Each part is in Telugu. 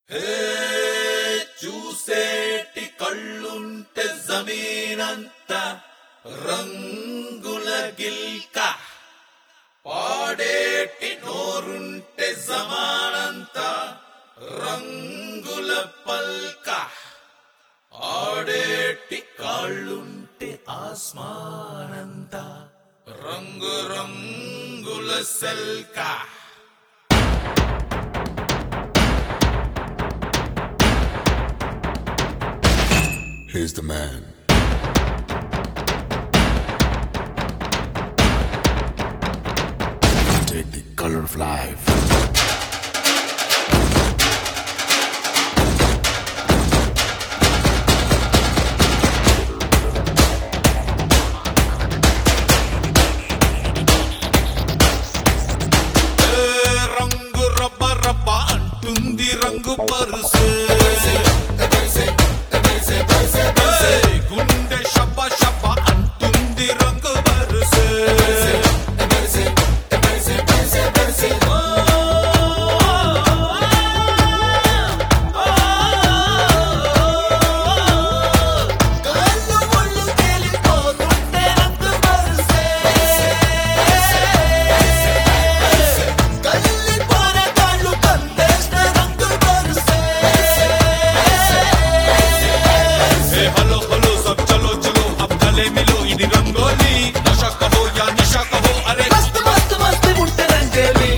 చూసేటి కళ్ళుంటే జమీనంత రంగుల గిల్క పాడేటి నోరుంటే జమానంత రంగుల పల్క ఆడేటి కాళ్ళుంటే ఆస్మానంత రంగు రంగుల సెల్కా Here's the man. Take the color of life. ఏ రంగు రబ్బ రబ్బ అంటుంది రంగు పరుసు ఏ గుండె షబ్బ షబ్బ అంటుంది రంగు పరుసు కళ్ళు ఒళ్ళు తేలిపోతుంటే రంగు పరుసే కళ్ళి పోరగాళ్ళు కందేసిన రంగు పరుసే ए हेलो हेलो सब चलो चलो अब गले मिलो ఇది రంగోలి నशा कहो या निशा कहो अरे मस्त मस्त मस्त मुंटे రంగేలి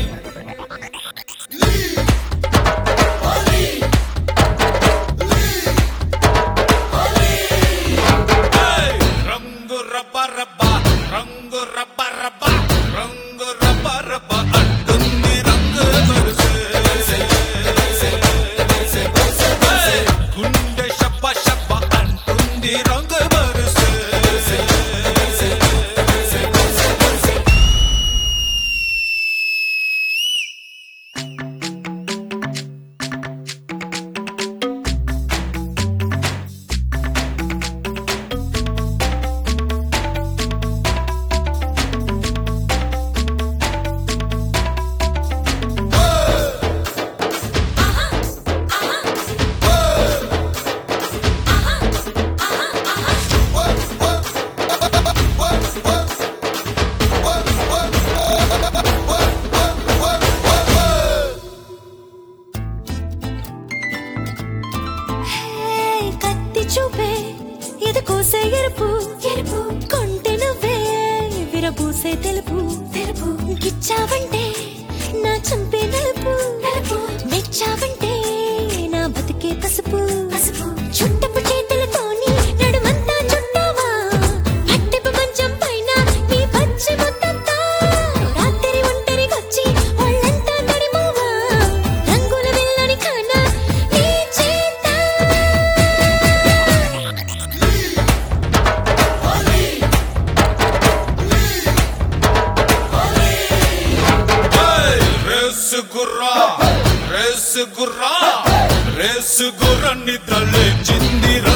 ఏయ్! రంగు రబ్బ రబ్బ రంగు రబ్బ రబ్బ రంగు రబ్బ రబ్బ అంటుంది రంగు బరుసే గుండె షబ్బ షబ్బ అంటుంది రంగు బరుసే హే, కత్తి చూపే ఇది కోసే ఎరుపు ఎరుపు కొంటె నువ్వే విరబూసే తెలుపు తెలుపు గిచ్చావంటే నా చంపే నలుపు నలుపు మెచ్చావంటే నా బతికే పసుపు పసుపు చుట్టపు చేతులతోని నడుమంతా చుట్టావా అట్టెపు మంచం పైన నీ పచ్చి ముద్దంతా రాత్రి ఒంటరిగొచ్చి ఒళ్ళంతా తడిమావా రంగుల వెళ్ళని కానా నీ చేత రేసు గుర్రా రేసు గుర్రా రేసు గుర్రాన్ని తలెచ్చిందిరా